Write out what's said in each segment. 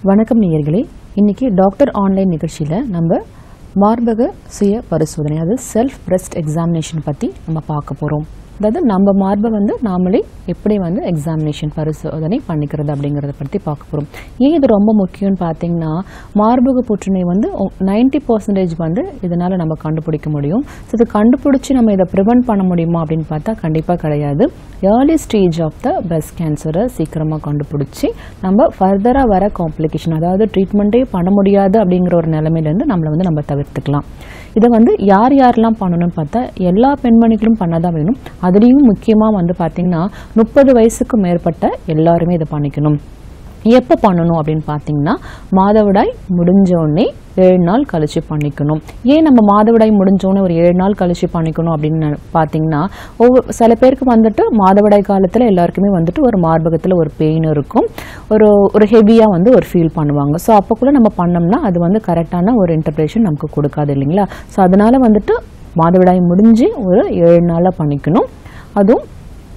வணக்கம் நேயர்களே இன்னைக்கு டாக்டர் ஆன்லைன் நிகழ்ச்சியில் நம்ம மார்பக சுய பரிசோதனை அதாவது செல்ஃப் பிரஸ்ட் எக்ஸாமினேஷன் பற்றி நம்ம பார்க்க போகிறோம் அதாவது நம்ம மார்பை வந்து நாமளே எப்படி வந்து எக்ஸாமினேஷன் பரிசோதனை பண்ணிக்கிறது அப்படிங்கிறத பற்றி பார்க்க போகிறோம் ஏன் இது ரொம்ப முக்கியம்னு பார்த்தீங்கன்னா மார்பக புற்றுநோய் வந்து நைன்டி பர்சன்டேஜ் வந்து இதனால் நம்ம கண்டுபிடிக்க முடியும் ஸோ இது கண்டுபிடிச்சி நம்ம இதை ப்ரிவென்ட் பண்ண முடியுமா அப்படின்னு பார்த்தா கண்டிப்பாக கிடையாது early stage of the breast கேன்சரை சீக்கிரமாக கண்டுபிடிச்சி நம்ம ஃபர்தராக வர காம்ப்ளிகேஷன் அதாவது ட்ரீட்மெண்ட்டே பண்ண முடியாது அப்படிங்கிற ஒரு நிலைமையிலேருந்து நம்மளை வந்து நம்ம தவிர்த்துக்கலாம் இதை வந்து யார் யாரெல்லாம் பண்ணணும்னு பார்த்தா எல்லா பெண்மணிகளும் பண்ணதான் வேணும் அதுலேயும் முக்கியமாக வந்து பார்த்திங்கன்னா முப்பது வயசுக்கு மேற்பட்ட எல்லாருமே இதை பண்ணிக்கணும் எப்போ பண்ணணும் அப்படின்னு பார்த்தீங்கன்னா மாதவிடாய் முடிஞ்ச உடனே ஏழு நாள் கழிச்சு பண்ணிக்கணும் ஏன் நம்ம மாதவிடாய் முடிஞ்ச உடனே ஒரு ஏழு நாள் கழிச்சு பண்ணிக்கணும் அப்படின்னு பார்த்தீங்கன்னா ஒவ்வொரு சில பேருக்கு வந்துட்டு மாதவிடாய் காலத்தில் எல்லாருக்குமே வந்துட்டு ஒரு மார்பகத்தில் ஒரு பெயின் இருக்கும் ஒரு ஒரு ஹெவியாக வந்து ஒரு ஃபீல் பண்ணுவாங்க ஸோ அப்போ கூட நம்ம பண்ணோம்னா அது வந்து கரெக்டான ஒரு இன்டர்பிரேஷன் நமக்கு கொடுக்காது இல்லைங்களா ஸோ அதனால வந்துட்டு மாதவிடாய் முடிஞ்சு ஒரு ஏழு நாளில் பண்ணிக்கணும் அதுவும்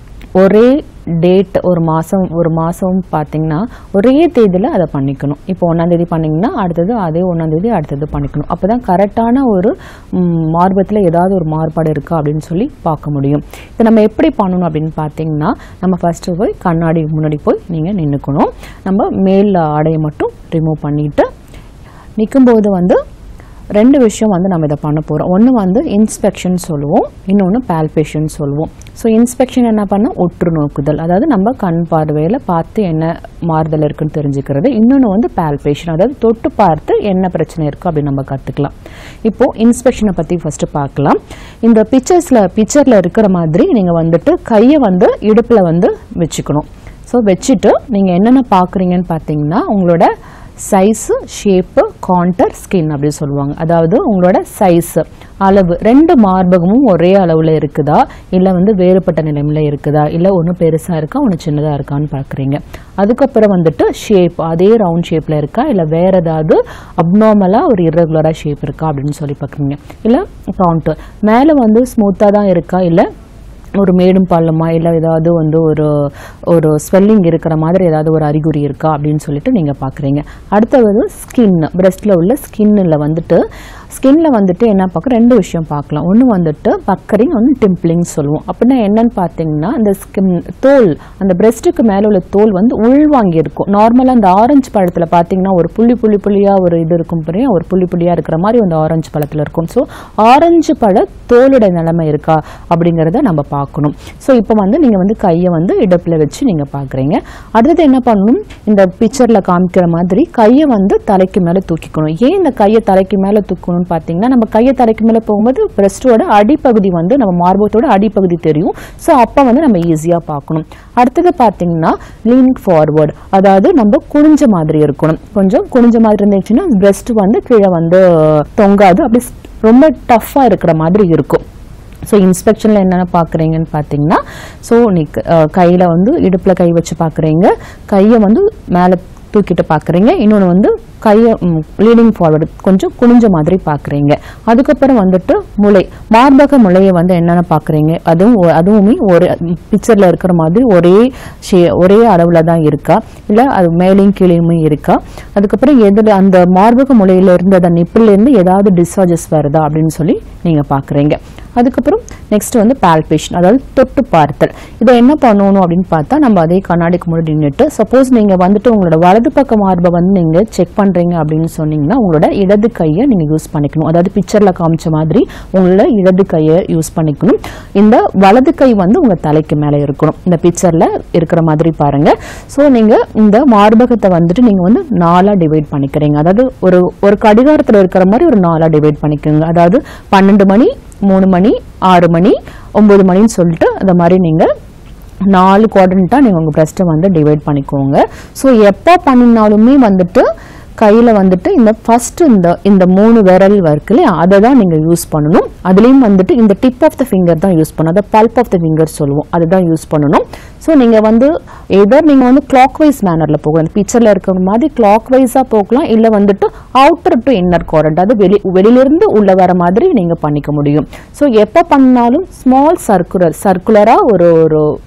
ஒரே டேட் ஒரு மாதம் ஒரு மாதம் பார்த்தீங்கன்னா ஒரே தேதியில் அதை பண்ணிக்கணும் இப்போ ஒன்றாந்தேதி பண்ணிங்கன்னா அடுத்தது அதே ஒன்றாந்தேதி அடுத்தது பண்ணிக்கணும் அப்போ தான் கரெக்டான ஒரு மார்பத்தில் ஏதாவது ஒரு மாறுபாடு இருக்கா அப்படின்னு சொல்லி பார்க்க முடியும் இதை நம்ம எப்படி பண்ணணும் அப்படின்னு பார்த்தீங்கன்னா நம்ம ஃபஸ்ட்டு போய் கண்ணாடி முன்னாடி போய் நீங்கள் நின்றுக்கணும் நம்ம மேல் ஆடையை மட்டும் ரிமூவ் பண்ணிவிட்டு நிற்கும்போது வந்து ரெண்டு விஷயம் வந்து நம்ம இதை பண்ண போகிறோம் ஒன்று வந்து இன்ஸ்பெக்ஷன் சொல்லுவோம் இன்னொன்று பால்பேஷன் சொல்லுவோம் ஸோ இன்ஸ்பெக்ஷன் என்ன பண்ண உற்று நோக்குதல் அதாவது நம்ம கண் பார்வையில் பார்த்து என்ன மாறுதல் இருக்குன்னு தெரிஞ்சுக்கிறது இன்னொன்று வந்து பால்பேஷன் அதாவது தொட்டு பார்த்து என்ன பிரச்சனை இருக்குது அப்படின்னு நம்ம கற்றுக்கலாம் இப்போது இன்ஸ்பெக்ஷனை பற்றி ஃபஸ்ட்டு பார்க்கலாம் இந்த பிக்சர்ஸில் பிக்சரில் இருக்கிற மாதிரி நீங்கள் வந்துட்டு கையை வந்து இடுப்பில் வந்து வச்சுக்கணும் ஸோ வச்சுட்டு நீங்கள் என்னென்ன பார்க்குறீங்கன்னு பார்த்தீங்கன்னா உங்களோட சைஸு ஷேப்பு கான்டர் ஸ்கின் அப்படி சொல்லுவாங்க அதாவது உங்களோட சைஸு அளவு ரெண்டு மார்பகமும் ஒரே அளவில் இருக்குதா இல்லை வந்து வேறுபட்ட நிலைமையில் இருக்குதா இல்லை ஒன்று பெருசாக இருக்கா ஒன்று சின்னதாக இருக்கான்னு பார்க்குறீங்க அதுக்கப்புறம் வந்துட்டு ஷேப் அதே ரவுண்ட் ஷேப்பில் இருக்கா இல்லை வேறு ஏதாவது அப்நார்மலாக ஒரு இர்ரெகுலராக ஷேப் இருக்கா அப்படின்னு சொல்லி பார்க்குறீங்க இல்லை கவுண்டர் மேலே வந்து ஸ்மூத்தாக தான் இருக்கா இல்லை ஒரு மேடும் பள்ளமா இல்லை ஏதாவது வந்து ஒரு ஒரு ஸ்வெல்லிங் இருக்கிற மாதிரி ஏதாவது ஒரு அறிகுறி இருக்கா அப்படின்னு சொல்லிட்டு நீங்கள் பார்க்குறீங்க அடுத்தது ஸ்கின் பிரஸ்ட்டில் உள்ள ஸ்கின்னில் வந்துட்டு ஸ்கின்ல வந்துட்டு என்ன பார்க்க ரெண்டு விஷயம் பார்க்கலாம் ஒன்று வந்துட்டு பக்கரிங் ஒன்று டிம்பிளிங் சொல்லுவோம் அப்படின்னா என்னன்னு பார்த்தீங்கன்னா அந்த ஸ்கின் தோல் அந்த பிரஸ்ட்டுக்கு மேலே உள்ள தோல் வந்து உள்வாங்கி இருக்கும் நார்மலாக அந்த ஆரஞ்சு பழத்தில் பார்த்தீங்கன்னா ஒரு புள்ளி புள்ளி புள்ளியாக ஒரு இது இருக்கும் புரியும் ஒரு புள்ளி புள்ளியாக இருக்கிற மாதிரி அந்த ஆரஞ்சு பழத்தில் இருக்கும் ஸோ ஆரஞ்சு பழ தோலோட நிலைமை இருக்கா அப்படிங்கிறத நம்ம பார்க்கணும் ஸோ இப்போ வந்து நீங்கள் வந்து கையை வந்து இடுப்பில் வச்சு நீங்கள் பார்க்குறீங்க அடுத்தது என்ன பண்ணணும் இந்த பிக்சரில் காமிக்கிற மாதிரி கையை வந்து தலைக்கு மேலே தூக்கிக்கணும் ஏன் இந்த கையை தலைக்கு மேலே தூக்கணும்னு பார்த்தீங்கன்னா நம்ம கையை தலைக்கு மேலே போகும்போது பிரஸ்டோட அடிப்பகுதி வந்து நம்ம மார்பகத்தோட அடிப்பகுதி தெரியும் ஸோ அப்போ வந்து நம்ம ஈஸியாக பார்க்கணும் அடுத்தது பார்த்தீங்கன்னா லீனிங் ஃபார்வர்டு அதாவது நம்ம குனிஞ்ச மாதிரி இருக்கணும் கொஞ்சம் குனிஞ்ச மாதிரி இருந்துச்சுன்னா பிரஸ்ட் வந்து கீழே வந்து தொங்காது அப்படி ரொம்ப டஃப்பாக இருக்கிற மாதிரி இருக்கும் ஸோ இன்ஸ்பெக்ஷனில் என்னென்ன பார்க்குறீங்கன்னு பார்த்தீங்கன்னா ஸோ நீ கையில் வந்து இடுப்பில் கை வச்சு பார்க்குறீங்க கையை வந்து மேலே தூக்கிட்டு பார்க்குறீங்க இன்னொன்று வந்து கையை லீடிங் ஃபார்வர்டு கொஞ்சம் குனிஞ்ச மாதிரி பார்க்குறீங்க அதுக்கப்புறம் வந்துட்டு முளை மார்பக முளையை வந்து என்னென்ன பார்க்குறீங்க அதுவும் ஒ- அதுவுமே ஒரு பிக்சரில் இருக்கிற மாதிரி ஒரே ஷே ஒரே அளவில் தான் இருக்கா இல்லை அது மேலேயும் கீழேயுமே இருக்கா அதுக்கப்புறம் எதில் அந்த மார்பக முளையில இருந்து அந்த நிப்பிலேருந்து ஏதாவது டிஸ்சார்ஜஸ் வருதா அப்படின்னு சொல்லி நீங்கள் பார்க்குறீங்க அதுக்கப்புறம் நெக்ஸ்ட் வந்து பால்பேஷன் அதாவது தொட்டு பார்த்தல் இதை என்ன பண்ணணும் அப்படின்னு பார்த்தா நம்ம அதே கண்ணாடிக்கு முன்னாடி நின்றுட்டு சப்போஸ் நீங்கள் வந்துட்டு உங்களோட வலது பக்க மார்பை வந்து நீங்கள் செக் பண்ணுறீங்க அப்படின்னு சொன்னீங்கன்னா உங்களோட இடது கையை நீங்கள் யூஸ் பண்ணிக்கணும் அதாவது பிக்சரில் காமிச்ச மாதிரி உங்களோட இடது கையை யூஸ் பண்ணிக்கணும் இந்த வலது கை வந்து உங்கள் தலைக்கு மேலே இருக்கணும் இந்த பிக்சரில் இருக்கிற மாதிரி பாருங்க ஸோ நீங்கள் இந்த மார்பகத்தை வந்துட்டு நீங்கள் வந்து நாலாக டிவைட் பண்ணிக்கிறீங்க அதாவது ஒரு ஒரு கடிகாரத்தில் இருக்கிற மாதிரி ஒரு நாலாக டிவைட் பண்ணிக்கோங்க அதாவது பன்னெண்டு மணி மூணு மணி ஆறு மணி ஒம்பது மணின்னு சொல்லிட்டு அந்த மாதிரி நீங்கள் நாலு குவாட்ரண்ட்டாக நீங்கள் உங்கள் பிரஸ்ட்டை வந்து டிவைட் பண்ணிக்கோங்க ஸோ எப்போ பண்ணினாலுமே வந்துட்டு கையில் வந்துட்டு இந்த ஃபர்ஸ்ட் இந்த இந்த மூணு விரல் இருக்கு இல்லையா அதை தான் நீங்கள் யூஸ் பண்ணணும் அதுலேயும் வந்துட்டு இந்த டிப் ஆஃப் த ஃபிங்கர் தான் யூஸ் பண்ணணும் அதை பல்ப் ஆஃப் த ஃபிங்கர் சொல்லுவோம் அதுதான் யூஸ் பண்ணணும் ஸோ நீங்கள் வந்து எதர் நீங்கள் வந்து கிளாக் வைஸ் மேனரில் போகலாம் இந்த பிக்சரில் இருக்கிற மாதிரி கிளாக் வைஸாக போகலாம் இல்லை வந்துட்டு அவுட்டர் டு இன்னர் குவாரண்ட் அது வெளி வெளியிலிருந்து உள்ள வர மாதிரி நீங்கள் பண்ணிக்க முடியும் ஸோ எப்போ பண்ணாலும் ஸ்மால் சர்க்குலர் சர்க்குலராக ஒரு ஒரு ஒரு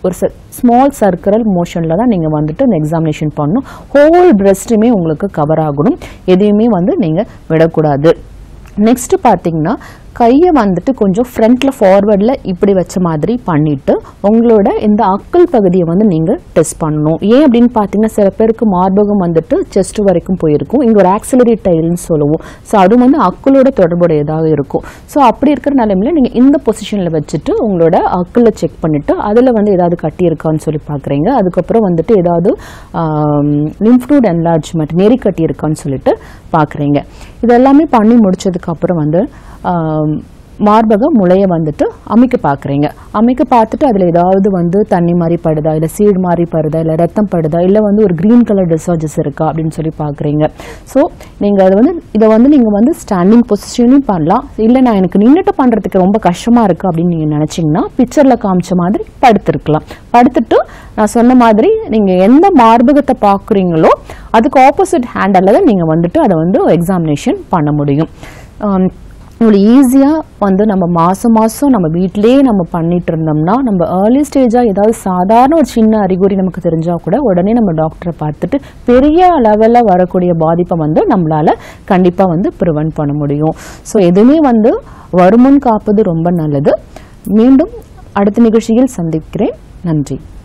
ஸ்மால் சர்க்கரல் மோஷனில் தான் நீங்கள் வந்துட்டு இந்த எக்ஸாமினேஷன் பண்ணணும் ஹோல் பிரஸ்ட்டுமே உங்களுக்கு கவர் ஆகணும் எதையுமே வந்து நீங்கள் விடக்கூடாது நெக்ஸ்ட் பார்த்தீங்கன்னா கையை வந்துட்டு கொஞ்சம் ஃப்ரண்ட்டில் ஃபார்வர்டில் இப்படி வச்ச மாதிரி பண்ணிட்டு உங்களோட இந்த அக்கல் பகுதியை வந்து நீங்கள் டெஸ்ட் பண்ணணும் ஏன் அப்படின்னு பார்த்தீங்கன்னா சில பேருக்கு மார்பகம் வந்துட்டு செஸ்ட் வரைக்கும் போயிருக்கும் இங்கே ஒரு ஆக்சிலரி டைல்னு சொல்லுவோம் ஸோ அது வந்து அக்கலோட தொடர்புடையதாக இருக்கும் ஸோ அப்படி இருக்கிற நிலைமையில நீங்கள் இந்த பொசிஷனில் வச்சுட்டு உங்களோட அக்கலை செக் பண்ணிவிட்டு அதில் வந்து ஏதாவது கட்டி இருக்கான்னு சொல்லி பார்க்குறீங்க அதுக்கப்புறம் வந்துட்டு ஏதாவது லிம்ஃப்ரூட் என்லார்ஜ்மெண்ட் நெறி கட்டி இருக்கான்னு சொல்லிட்டு பார்க்குறீங்க இதெல்லாமே பண்ணி முடிச்சதுக்கப்புறம் வந்து ஆம், மார்பக முளைய வந்துட்டு அமைக்க பார்க்குறீங்க அமைக்க பார்த்துட்டு அதில் ஏதாவது வந்து தண்ணி மாதிரி படுதா இல்லை சீடு மாதிரி படுதா இல்லை ரத்தம் படுதா இல்லை வந்து ஒரு க்ரீன் கலர் டிசார்ஜஸ் இருக்கா அப்படின்னு சொல்லி பார்க்குறீங்க ஸோ நீங்கள் அதை வந்து இதை வந்து நீங்கள் வந்து ஸ்டாண்டிங் பொசிஷனையும் பண்ணலாம் இல்லை நான் எனக்கு நின்றுட்டு பண்ணுறதுக்கு ரொம்ப கஷ்டமாக இருக்குது அப்படின்னு நீங்கள் நினச்சிங்கன்னா பிக்சரில் காமிச்ச மாதிரி படுத்திருக்கலாம் படுத்துட்டு நான் சொன்ன மாதிரி நீங்கள் எந்த மார்பகத்தை பார்க்குறீங்களோ அதுக்கு ஆப்போசிட் ஹேண்டில் தான் நீங்கள் வந்துட்டு அதை வந்து எக்ஸாமினேஷன் பண்ண முடியும் ஆம், உங்களுக்கு ஈஸியாக வந்து நம்ம மாதம் மாதம் நம்ம வீட்டிலேயே நம்ம பண்ணிட்டு இருந்தோம்னா நம்ம ஏர்லி ஸ்டேஜாக ஏதாவது சாதாரண ஒரு சின்ன அறிகுறி நமக்கு தெரிஞ்சால் கூட உடனே நம்ம டாக்டரை பார்த்துட்டு பெரிய லெவலில் வரக்கூடிய பாதிப்பை வந்து நம்மளால் கண்டிப்பாக வந்து ப்ரிவென்ட் பண்ண முடியும் ஸோ எதுவுமே வந்து வருமுன் காப்பது ரொம்ப நல்லது மீண்டும் அடுத்த நிகழ்ச்சியில் சந்திக்கிறேன் நன்றி